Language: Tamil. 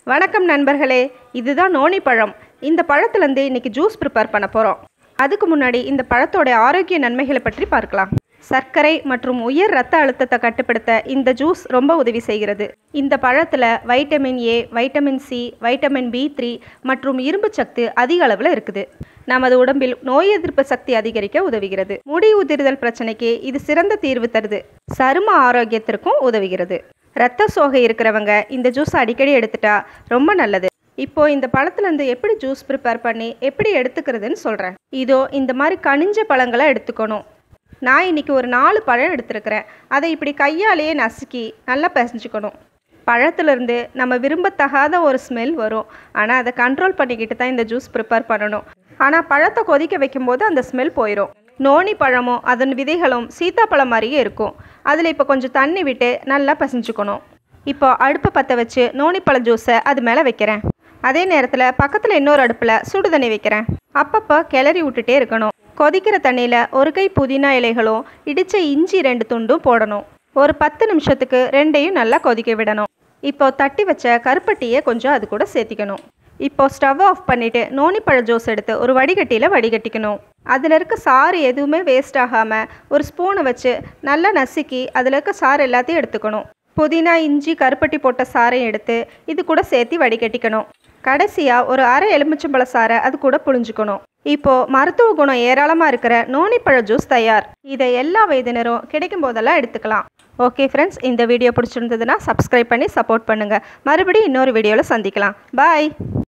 வணக்கம் நண்பர்களே இதுதான் நோனி பழம் இந்த பழத்துலேருந்து இன்னைக்கு ஜூஸ் ப்ரிப்பேர் பண்ண போகிறோம் அதுக்கு முன்னாடி இந்த பழத்தோட ஆரோக்கிய நன்மைகளை பற்றி பார்க்கலாம் சர்க்கரை மற்றும் உயர் ரத்த அழுத்தத்தை கட்டுப்படுத்த இந்த ஜூஸ் ரொம்ப உதவி செய்கிறது இந்த பழத்தில் vitamin A vitamin C vitamin B three மற்றும் இரும்பு சத்து அதிக அளவில் இருக்குது நமது உடம்பில் நோய் எதிர்ப்பு சக்தி அதிகரிக்க உதவுகிறது முடி உதிர்தல் பிரச்சனைக்கு இது சிறந்த தீர்வு தருது சரும ஆரோக்கியத்திற்கும் உதவுகிறது ரத்த சோகை இருக்கிறவங்க இந்த ஜூஸ் அடிக்கடி எடுத்துட்டா ரொம்ப நல்லது இப்போ இந்த பழத்துலேருந்து எப்படி ஜூஸ் ப்ரிப்பேர் பண்ணி எப்படி எடுத்துக்கிறதுன்னு சொல்கிறேன் இதோ இந்த மாதிரி கனிஞ்ச பழங்களை எடுத்துக்கணும் நான் இன்னைக்கு ஒரு நாலு பழம் எடுத்துருக்கிறேன் அதை இப்படி கையாலேயே நசுக்கி நல்லா பிசைஞ்சுக்கணும் பழத்துலேருந்து நம்ம விரும்பத்தகாத ஒரு ஸ்மெல் வரும் ஆனால் அதை கண்ட்ரோல் பண்ணிக்கிட்டு தான் இந்த ஜூஸ் ப்ரிப்பேர் பண்ணணும் ஆனால் பழத்தை கொதிக்க வைக்கும்போது அந்த ஸ்மெல் போயிடும் நோனி பழமும் அதன் விதைகளும் சீத்தாப்பழம் மாதிரியே இருக்கும் அதில் இப்போ கொஞ்சம் தண்ணி விட்டு நல்லா பிசைஞ்சுக்கணும் இப்போ அடுப்பை பற்ற வச்சு நோனிப்பழ ஜூஸை அது மேலே வைக்கிறேன் அதே நேரத்தில் பக்கத்தில் இன்னொரு அடுப்பில் சுடு தண்ணி வைக்கிறேன் அப்பப்போ கிளறி விட்டுட்டே இருக்கணும் கொதிக்கிற தண்ணியில் ஒரு கை புதினா இலைகளும் இடித்த இஞ்சி ரெண்டு துண்டும் போடணும் ஒரு பத்து நிமிஷத்துக்கு ரெண்டையும் நல்லா கொதிக்க விடணும் இப்போ தட்டி வச்ச கருப்பட்டியை கொஞ்சம் அது கூட சேர்த்திக்கணும் இப்போ ஸ்டவ் ஆஃப் பண்ணிவிட்டு நோனிப்பழ ஜூஸ் எடுத்து ஒரு வடிகட்டியில் வடிகட்டிக்கணும் அதில் இருக்க சாறு எதுவுமே வேஸ்ட் ஆகாமல் ஒரு ஸ்பூனை வச்சு நல்லா நசுக்கி அதில் இருக்க சாறு எல்லாத்தையும் எடுத்துக்கணும் புதினா இஞ்சி கருப்பட்டி போட்ட சாறையும் எடுத்து இது கூட சேர்த்து வடிகட்டிக்கணும் கடைசியாக ஒரு அரை எலுமிச்சம்பழ சாறை அது கூட புழிஞ்சுக்கணும் இப்போ மருத்துவ குணம் ஏராளமாக இருக்கிற நோனிப்பழ ஜூஸ் தயார் இதை எல்லா வயதினரும் கிடைக்கும் போதெல்லாம் எடுத்துக்கலாம் ஓகே ஃப்ரெண்ட்ஸ் இந்த வீடியோ பிடிச்சிருந்ததுன்னா சப்ஸ்கிரைப் பண்ணி சப்போர்ட் பண்ணுங்கள் மறுபடியும் இன்னொரு வீடியோவில் சந்திக்கலாம் பாய்